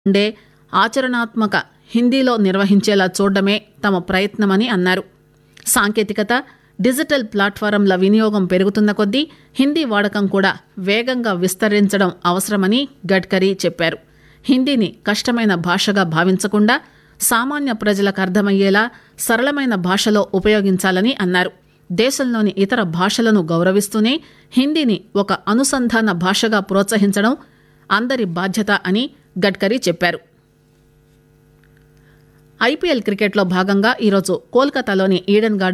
ఉండే ఆచరణాత్మక హిందీలో నిర్వహించేలా చూడడమే తమ ప్రయత్నమని అన్నారు సాంకేతికత డిజిటల్ ప్లాట్ఫారంల వినియోగం పెరుగుతున్న కొద్దీ హిందీ వాడకం కూడా వేగంగా విస్తరించడం అవసరమని గడ్కరీ చెప్పారు హిందీని కష్టమైన భాషగా భావించకుండా సామాన్య ప్రజలకు అర్థమయ్యేలా సరళమైన భాషలో ఉపయోగించాలని అన్నారు దేశంలోని ఇతర భాషలను గౌరవిస్తూనే హిందీని ఒక అనుసంధాన భాషగా ప్రోత్సహించడం అందరి బాధ్యత అని గడ్కరీ చెప్పారు ఐపీఎల్ క్రికెట్లో భాగంగా ఈరోజు కోల్కతాలోని ఈడెన్ గార్డెన్